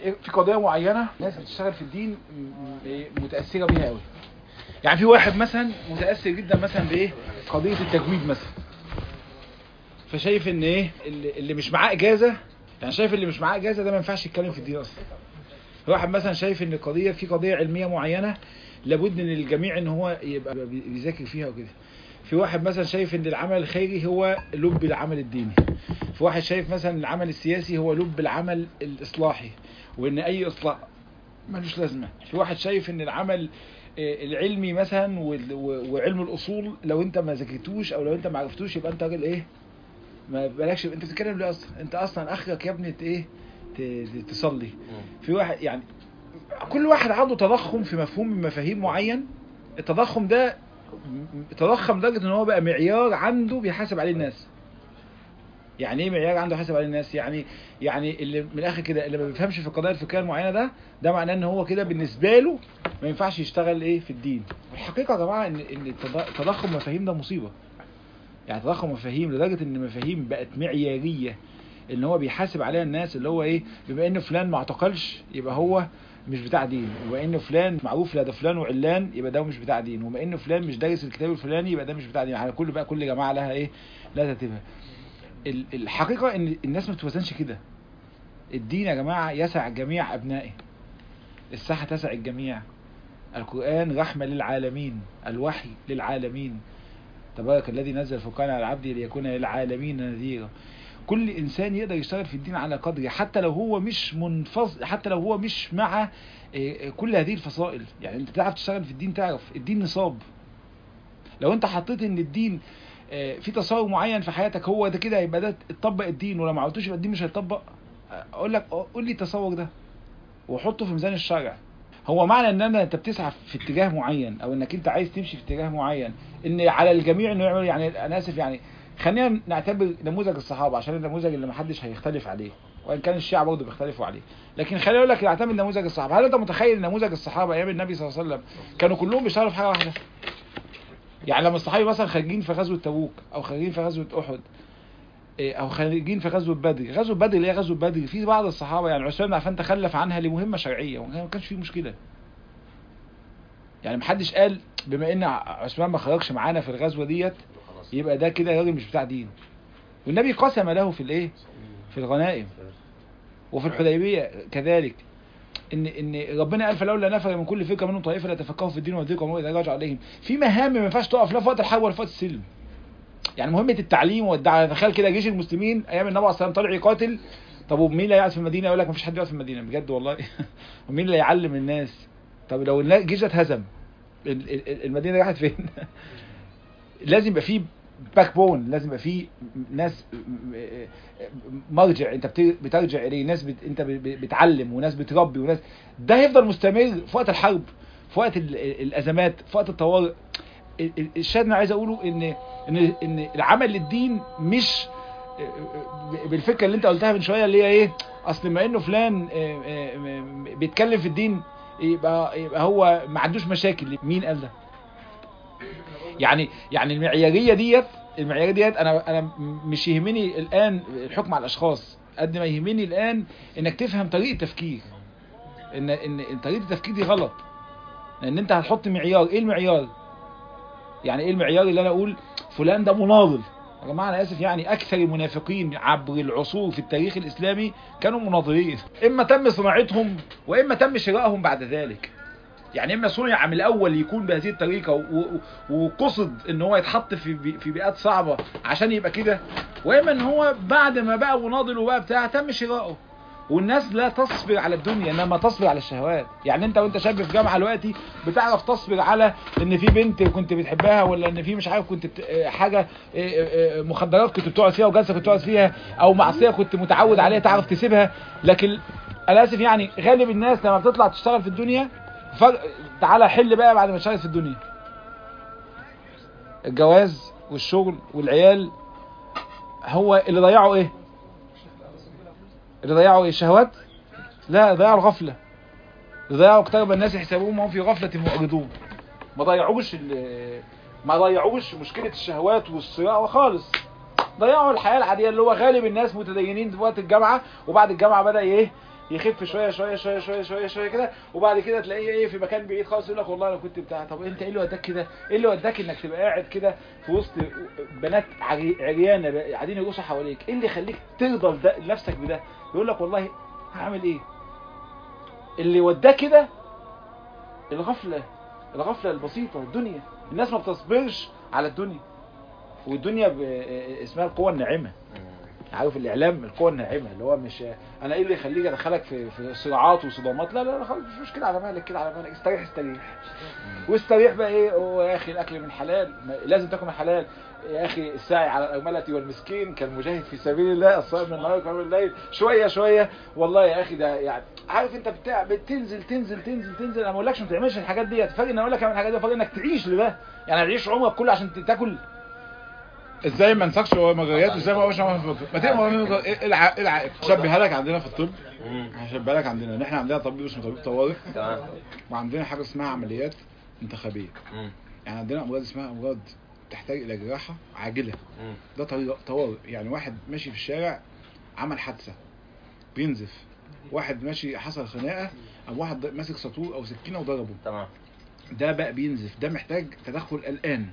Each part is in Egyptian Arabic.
في قضيه معينه ناس بتشتغل في الدين م- متاثره بيها قوي يعني في واحد مثلا متاثر جدا مثلا بايه قضيه التجويد مثلا فشايف ان ايه اللي, اللي مش معاه اجازه يعني شايف اللي مش معاه اجازه ده ما ينفعش يتكلم في الدين اصلا واحد مثلا شايف ان القضيه في قضيه علميه معينه لابد ان الجميع ان هو يبقى بي- بيذاكر فيها وكده في واحد مثلا شايف ان العمل الخيري هو لب العمل الديني في واحد شايف مثلا العمل السياسي هو لب العمل الاصلاحي وان اي اصلاح ملوش لازمه في واحد شايف ان العمل آه، العلمي مثلا وال- و- وعلم الاصول لو انت ما ذاكرتوش او لو انت ما عرفتوش يبقى انت راجل ايه ما بالكش انت بتتكلم ليه اصلا انت اصلا اخرك يا ابني ت- ايه ت- تصلي في واحد يعني كل واحد عنده تضخم في مفهوم من مفاهيم معين التضخم ده م- تضخم لدرجه ان هو بقى معيار عنده بيحاسب عليه الناس يعني ايه معيار عنده حاسب عليه الناس يعني يعني اللي من الاخر كده اللي ما بيفهمش في القضايا الفقهيه المعينه ده ده معناه ان هو كده بالنسبه له ما ينفعش يشتغل ايه في الدين الحقيقه يا جماعه ان ان التض- تضخم مفاهيم ده مصيبه يعني تضخم مفاهيم لدرجه ان مفاهيم بقت معياريه ان هو بيحاسب عليها الناس اللي هو ايه بما ان فلان ما اعتقلش يبقى هو مش بتاع دين وبما ان فلان معروف لا ده فلان وعلان يبقى ده مش بتاع دين وبما ان فلان مش دارس الكتاب الفلاني يبقى ده مش بتاع دين يعني كل بقى كل جماعه لها ايه لا ترتيبها ال- الحقيقه ان الناس ما بتوزنش كده الدين يا جماعه يسع جميع ابنائه الساحه تسع الجميع القران رحمه للعالمين الوحي للعالمين تبارك الذي نزل الفرقان على عبده ليكون للعالمين نذيرا كل انسان يقدر يشتغل في الدين على قدره حتى لو هو مش منفصل حتى لو هو مش مع إيه، كل هذه الفصائل يعني انت تعرف تشتغل في الدين تعرف الدين نصاب لو انت حطيت ان الدين آه، في تصور معين في حياتك هو ده كده يبقى ده اتطبق الدين ولو ما عملتوش يبقى الدين مش هيتطبق آه، اقول لك آه، قول لي التصور ده وحطه في ميزان الشرع هو معنى ان انا انت بتسعى في اتجاه معين او انك انت عايز تمشي في اتجاه معين ان على الجميع انه يعمل يعني انا اسف يعني خلينا نعتبر نموذج الصحابه عشان النموذج اللي محدش هيختلف عليه وان كان الشيعة برضه بيختلفوا عليه لكن خلينا اقول لك نعتمد نموذج الصحابه هل انت متخيل نموذج الصحابه ايام النبي صلى الله عليه وسلم كانوا كلهم بيشتغلوا في حاجه واحده يعني لما الصحابه مثلا خارجين في غزوه تبوك او خارجين في غزوه احد إيه، او خارجين في غزوه بدر غزوه بدر اللي هي غزوه بدر في بعض الصحابه يعني عثمان بن عفان تخلف عنها لمهمه شرعيه وما كانش فيه مشكله يعني محدش قال بما ان عثمان ما خرجش معانا في الغزوه ديت يبقى ده كده راجل مش بتاع دين والنبي قسم له في الايه في الغنائم وفي الحديبيه كذلك ان ان ربنا قال فلولا نفر من كل فرقه منهم طائفه لتفقهوا في الدين ويذيقوا اذا رجعوا عليهم في مهام ما ينفعش تقف لا في وقت الحرب ولا في وقت السلم يعني مهمه التعليم والدعوه تخيل كده جيش المسلمين ايام النبي عليه الصلاه والسلام طالع يقاتل طب ومين اللي هيقعد في المدينه يقول لك مفيش حد يقعد في المدينه بجد والله ومين اللي يعلم الناس طب لو الجيش ده اتهزم ال- ال- المدينه راحت فين لازم يبقى فيه باك بون لازم يبقى فيه ناس مرجع انت بت- بترجع اليه ناس بت... انت ب- ب- بتعلم وناس بتربي وناس ده هيفضل مستمر في وقت الحرب في وقت ال- ال- الازمات في وقت الطوارئ ال- ال- الشاهد اللي أنا عايز اقوله ان ان ان العمل للدين مش بالفكره اللي انت قلتها من شويه اللي هي ايه اصل ما انه فلان آه، آه، آه، بيتكلم في الدين يبقى يبقى هو ما عندوش مشاكل مين قال ده يعني يعني المعياريه ديت المعياريه ديت انا انا مش يهمني الان الحكم على الاشخاص قد ما يهمني الان انك تفهم طريقه تفكير ان ان طريقه التفكير دي غلط لان انت هتحط معيار ايه المعيار يعني ايه المعيار اللي انا اقول فلان ده مناضل يا جماعه انا اسف يعني اكثر المنافقين عبر العصور في التاريخ الاسلامي كانوا مناضلين اما تم صناعتهم واما تم شرائهم بعد ذلك يعني اما صنع من الاول يكون بهذه الطريقه و- و- وقصد ان هو يتحط في بي- في بيئات صعبه عشان يبقى كده واما ان هو بعد ما بقى مناضل وبقى بتاع تم شرائه والناس لا تصبر على الدنيا انما تصبر على الشهوات يعني انت وانت شاب في جامعه دلوقتي بتعرف تصبر على ان في بنت كنت بتحبها ولا ان في مش عارف كنت بت... آه، حاجه آه، آه، آه، مخدرات كنت بتقعد فيها وجلسه كنت بتقعد فيها او معصيه كنت متعود عليها تعرف تسيبها لكن انا اسف يعني غالب الناس لما بتطلع تشتغل في الدنيا فج... تعالى حل بقى بعد ما اشتغلت في الدنيا الجواز والشغل والعيال هو اللي ضيعوا ايه اللي ضيعوا ايه الشهوات لا ضيعوا الغفله اللي ضيعوا اقترب الناس يحسبون وهم في غفله معرضون ما ضيعوش ال- ما ضيعوش مشكله الشهوات والصراع خالص ضيعوا الحياه العاديه اللي هو غالب الناس متدينين في وقت الجامعه وبعد الجامعه بدا ايه يخف شويه شويه شويه شويه شويه شويه كده وبعد كده تلاقيه ايه في مكان بعيد خالص يقول لك والله انا كنت بتاع طب انت ايه اللي وداك كده ايه اللي وداك انك تبقى قاعد كده في وسط بنات عري- عريانه بقى قاعدين يرقصوا حواليك ايه اللي يخليك ترضى بده- لنفسك بده يقول لك والله هعمل ايه اللي وداه كده الغفله الغفله البسيطه الدنيا الناس ما بتصبرش على الدنيا والدنيا ب... اسمها القوة الناعمة عارف الاعلام القوة الناعمة اللي هو مش انا ايه اللي يخليك ادخلك في في صراعات وصدامات لا لا لا خالص مش مشكلة على مالك كده على مالك استريح استريح واستريح بقى ايه هو يا اخي الاكل من حلال ما- لازم تاكل من حلال يا اخي الساعي على الارملة والمسكين كالمجاهد في سبيل الله الصائم من النهار وقام الليل شوية شوية والله يا اخي ده يعني عارف انت بتاع بتنزل تنزل تنزل تنزل انا ما بقولكش ما تعملش الحاجات دي فرق ان اقول لك اعمل الحاجات دي فرق انك تعيش لده يعني تعيش عمرك كله عشان تاكل ازاي ما نسقش مجريات وازاي ما اقولش ما تبقى العائق شبهها لك عندنا في الطب هشبهها لك عندنا ان احنا عندنا طبيب اسمه طبيب طوارئ تمام وعندنا حاجه اسمها عمليات انتخابيه مم. يعني عندنا امراض اسمها امراض تحتاج الى جراحه عاجله مم. ده طريق طوارئ يعني واحد ماشي في الشارع عمل حادثه بينزف واحد ماشي حصل خناقه او واحد ماسك سطور او سكينه وضربه تمام ده بقى بينزف ده محتاج تدخل الان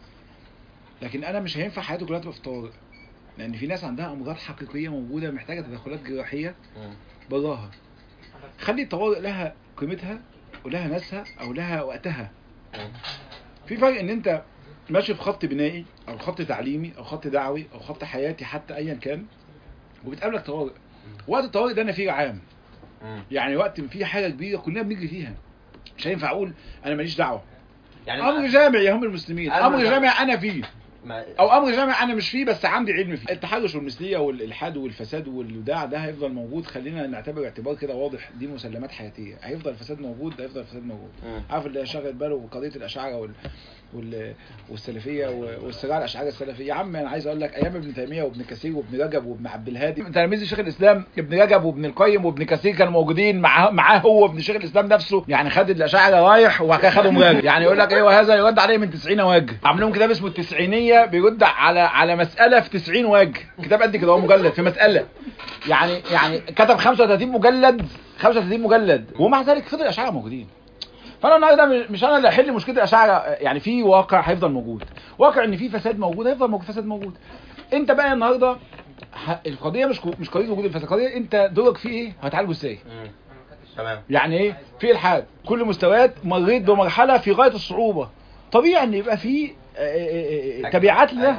لكن انا مش هينفع حياته كلها تبقى في طوارئ لان في ناس عندها امراض حقيقيه موجوده محتاجه تدخلات جراحيه مم. براها خلي الطوارئ لها قيمتها ولها ناسها او لها وقتها مم. في فرق ان انت ماشي في خط بنائي او خط تعليمي او خط دعوي او خط حياتي حتى ايا كان وبتقابلك طوارئ وقت الطوارئ ده نفير عام مم. يعني وقت فيه حاجه كبيره كلنا بنجري فيها مش هينفع اقول انا ماليش دعوه يعني امر جامع يا هم المسلمين أمر امر جامع. جامع انا فيه ما... او امر جامع انا مش فيه بس عندي علم فيه التحرش والمثليه والالحاد والفساد والوداع ده هيفضل موجود خلينا نعتبر اعتبار كده واضح دي مسلمات حياتيه هيفضل الفساد موجود هيفضل الفساد موجود مم. عارف اللي شاغل باله بقضيه الاشاعره وال... وال... والسلفيه و- والصراع الاشاعره السلفيه يا عم انا عايز اقول لك ايام ابن تيميه وابن كثير وابن رجب وابن عبد الهادي تلاميذ شيخ الاسلام ابن رجب وابن القيم وابن كثير كانوا موجودين معاه معاه هو ابن شيخ الاسلام نفسه يعني خد الاشاعره رايح وبعد كده خدهم راجع يعني يقول لك ايه وهذا يرد عليه من 90 وجه عاملين كتاب اسمه التسعينيه بيرد على على مساله في 90 وجه كتاب قد كده هو مجلد في مساله يعني يعني كتب 35 مجلد 35 مجلد ومع ذلك فضل الاشاعره موجودين فانا النهارده مش- مش انا اللي احل مشكله الاشاعره يعني في واقع هيفضل موجود واقع ان في فساد موجود هيفضل موجود فساد موجود انت بقى النهارده ه- القضيه مش مش قضيه وجود الفساد القضيه انت دورك فيه ايه هتعالجه ازاي مم. تمام يعني ايه في الحاد كل مستويات مريت بمرحله في غايه الصعوبه طبيعي ان يبقى في آه، آه، آه، تبعات لده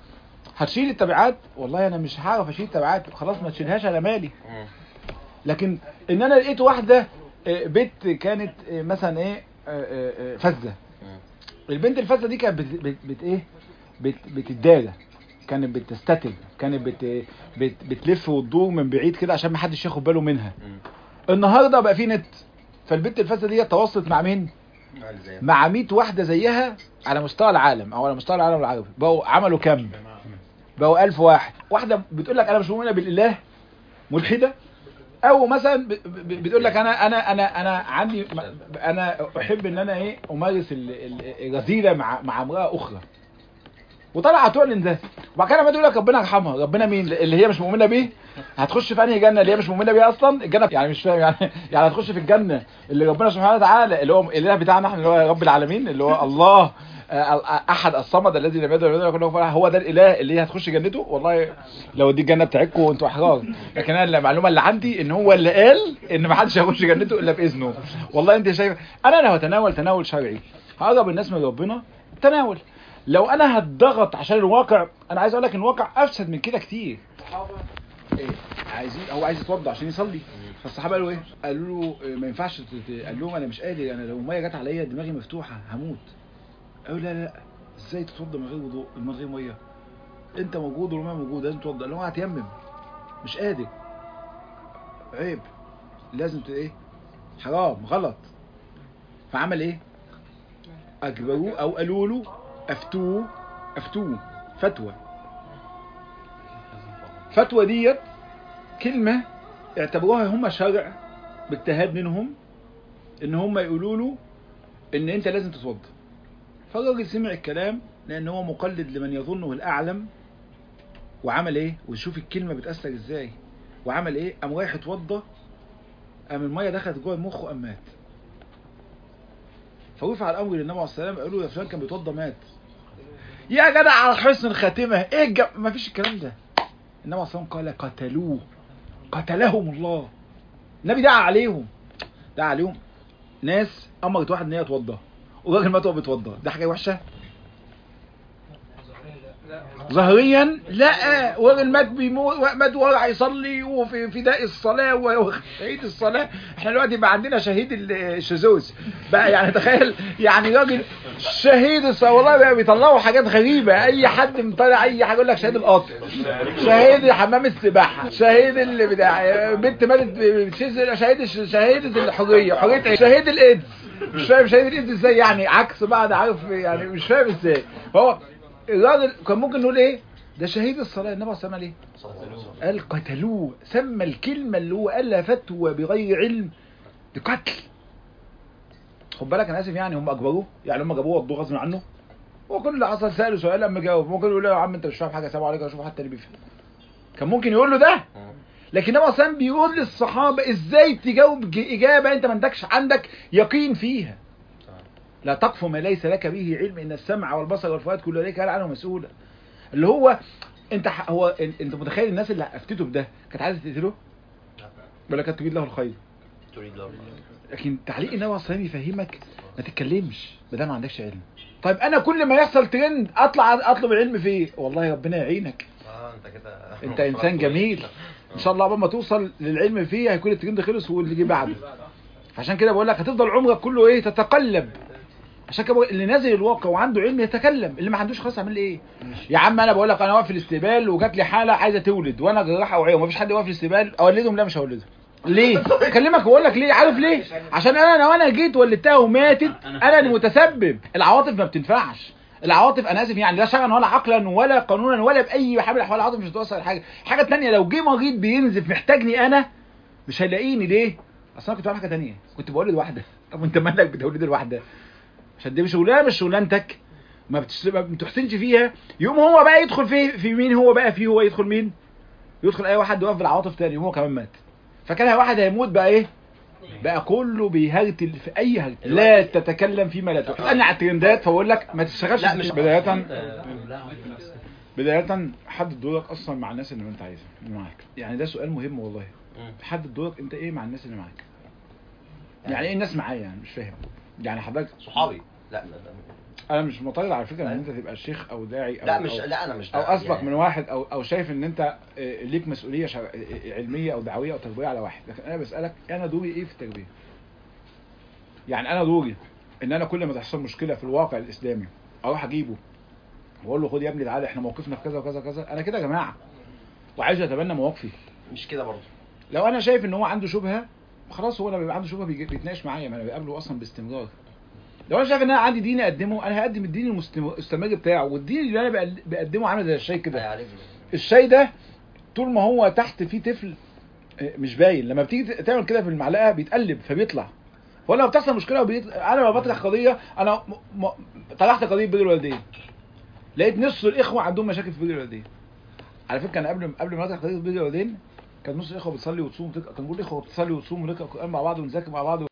هتشيل التبعات والله انا مش هعرف اشيل التبعات خلاص ما تشيلهاش انا مالي مم. لكن ان انا لقيت واحده آه، بنت كانت آه، مثلا ايه آه، آه، آه، فزه مم. البنت الفاسده دي كانت بت, بت, بت ايه بت بتتدارى كانت بتستتر كانت بت بت بتلف وتدور من بعيد كده عشان ما حدش ياخد باله منها مم. النهارده بقى في نت فالبنت الفاسده دي تواصلت مع مين عامل زي- مع 100 واحده زيها على مستوى العالم او على مستوى العالم العربي بقوا عملوا كام بقوا 1000 واحد واحده بتقول لك انا مش مؤمنه بالاله ملحده او مثلا ب- ب- بتقول لك انا انا انا انا عندي انا احب ان انا ايه امارس ال- ال- الرذيله مع مع امراه اخرى وطلع تعلن ده وبعد كده لما تقول لك ربنا يرحمها ربنا مين اللي هي مش مؤمنه بيه هتخش في انهي جنه اللي هي مش مؤمنه بيها اصلا الجنه يعني مش فاهم يعني يعني هتخش في الجنه اللي ربنا سبحانه وتعالى اللي هو الاله بتاعنا احنا اللي هو رب العالمين اللي هو الله آه، احد الصمد الذي لم يلد ولم يولد ولم يكن له كفوا أحد. هو ده الاله اللي هي هتخش جنته والله لو دي الجنه بتاعتكم وانتوا احرار لكن انا المعلومه اللي عندي ان هو اللي قال ان ما حدش هيخش جنته الا باذنه والله انت شايف انا لو هتناول تناول شرعي هقرب الناس من ربنا تناول لو انا هتضغط عشان الواقع انا عايز اقول لك ان الواقع افسد من كده كتير الصحابه ايه عايزين هو عايز يتوضا عشان يصلي فالصحابه قالوا ايه قالوا له إيه، ما ينفعش تت- ت- قال لهم انا مش قادر انا لو الميه جت عليا دماغي مفتوحه هموت قالوا لا لا ازاي تتوضا من غير وضوء من غير ميه انت موجود والميه موجود لازم تتوضا قال لهم هتيمم مش قادر عيب لازم ت- ايه حرام غلط فعمل ايه اجبروه او قالوا له افتوه افتوه فتوى فتوى ديت كلمة اعتبروها هم شرع باجتهاد منهم ان هم يقولوا له ان انت لازم تتوضا فالراجل سمع الكلام لان هو مقلد لمن يظنه الاعلم وعمل ايه وشوف الكلمة بتأثر ازاي وعمل ايه قام رايح اتوضى قام الميه دخلت جوه المخ وقام مات فرفع الامر للنبي عليه الصلاه والسلام قالوا يا فلان كان بيتوضى مات يا جدع على حسن الخاتمه ايه الج... ما فيش الكلام ده النبي عليه الصلاه والسلام قال قتلوه قتلهم الله النبي دعا عليهم دعا عليهم ناس امرت واحد ان هي يتوضى والراجل مات وهو بيتوضى ده حاجه وحشه ظاهريا لا وراجل مات بيموت مات وراح يصلي وفي فداء الصلاه وشهيد الصلاه احنا دلوقتي بقى عندنا شهيد الشذوذ بقى يعني تخيل يعني راجل شهيد الصلاه والله بقى بيطلعوا حاجات غريبه اي حد مطلع اي حاجه يقول لك شهيد القطر شهيد حمام السباحه شهيد اللي بتاع بنت ماتت بتشز شهيد شهيد الحريه حريه شهيد الايدز مش فاهم شهيد الايدز ازاي يعني عكس بعض عارف يعني مش فاهم ازاي فهو الراجل كان ممكن نقول ايه ده شهيد الصلاة النبي صلى الله عليه وسلم قال قتلوه سمى الكلمة اللي هو قالها فتوى بغير علم بقتل خد بالك انا اسف يعني هم اجبروه يعني هم جابوه وضوه غصب عنه هو كل اللي حصل سأله سؤال اما جاوب ممكن يقول له يا عم انت مش فاهم حاجه سلام عليكم اشوف حتى اللي بيفهم كان ممكن يقول له ده لكن النبي صلى بيقول للصحابه ازاي تجاوب اجابه انت ما عندكش عندك يقين فيها لا تقف ما ليس لك به علم ان السمع والبصر والفؤاد كل ذلك قال عنه مسؤولا اللي هو انت هو انت متخيل الناس اللي افتته بده كانت عايزه تقتله ولا كانت تريد له الخير تريد له لكن تعليق النبي عليه الصلاه يفهمك ما تتكلمش ما دام ما عندكش علم طيب انا كل ما يحصل ترند اطلع اطلب العلم فيه والله ربنا يعينك اه انت كده انت انسان جميل ان شاء الله قبل ما توصل للعلم فيه هيكون الترند خلص واللي جه بعده عشان كده بقول لك هتفضل عمرك كله ايه تتقلب عشان كده اللي نازل الواقع وعنده علم يتكلم اللي ما عندوش خلاص اعمل ايه يا عم انا بقول لك انا واقف في الاستقبال وجات لي حاله عايزه تولد وانا جراحه اوعيه ومفيش حد واقف في الاستقبال اولدهم لا مش هولدهم ليه اكلمك واقول لك ليه عارف ليه عشان انا لو انا جيت ولدتها وماتت انا اللي متسبب العواطف ما بتنفعش العواطف انا اسف يعني لا شرعا ولا عقلا ولا قانونا ولا باي حال من الاحوال العواطف مش هتوصل لحاجه حاجه ثانيه لو جه مريض بينزف محتاجني انا مش هيلاقيني ليه اصل انا كنت بعمل حاجه ثانيه كنت بولد واحده طب انت مالك بتولد الواحده عشان دي شغلانه مش شغلانتك ما, بتش... ما بتحسنش فيها يقوم هو بقى يدخل في في مين هو بقى فيه هو يدخل مين يدخل اي واحد واقف بالعواطف تاني وهو كمان مات فكان واحد هيموت بقى ايه بقى كله بيهرتل في اي هرتل لا تتكلم فيما لا تحب انا على الترندات فاقول لك ما تشتغلش لا مش بدايه بدايه حدد دورك اصلا مع الناس اللي انت عايزها اللي معاك يعني ده سؤال مهم والله حدد دورك انت ايه مع الناس اللي معاك يعني ايه الناس معايا يعني مش فاهم يعني حضرتك صحابي لا لا لا انا مش معترض على فكره ان انت تبقى شيخ او داعي او لا مش أو لا انا مش او ده اسبق يعني. من واحد او او شايف ان انت آه، ليك مسؤوليه شر... علميه او دعويه او تربويه على واحد لكن انا بسالك انا دوري ايه في التربيه يعني انا دوري ان انا كل ما تحصل مشكله في الواقع الاسلامي اروح اجيبه واقول له خد يا ابني تعالى احنا موقفنا في كذا وكذا وكذا انا كده يا جماعه وعايز اتبنى مواقفي مش كده برضه لو انا شايف ان هو عنده شبهه خلاص هو لما بيبقى عنده شبهه بيجي- بيتناقش معايا ما انا بقابله اصلا باستمرار لو انا شايف ان انا عندي دين اقدمه انا هقدم الدين المستم- المستمر بتاعه والدين اللي انا بقل- بقدمه عامل زي الشاي كده هيعرفني الشاي ده طول ما هو تحت فيه طفل آه، مش باين لما بتيجي تعمل كده في المعلقه بيتقلب فبيطلع ولا لما بتحصل مشكله وبيط... انا لما بطرح قضيه انا م... م... طرحت قضيه بر الوالدين لقيت نص الاخوه عندهم مشاكل في بر الوالدين على فكره كان قبل قبل ما اطرح قضيه بر الوالدين كان نص الاخوه بتصلي وتصوم وتقرا كان كل الاخوه بتصلي وتصوم ونقرا القران مع بعض ونذاكر مع بعض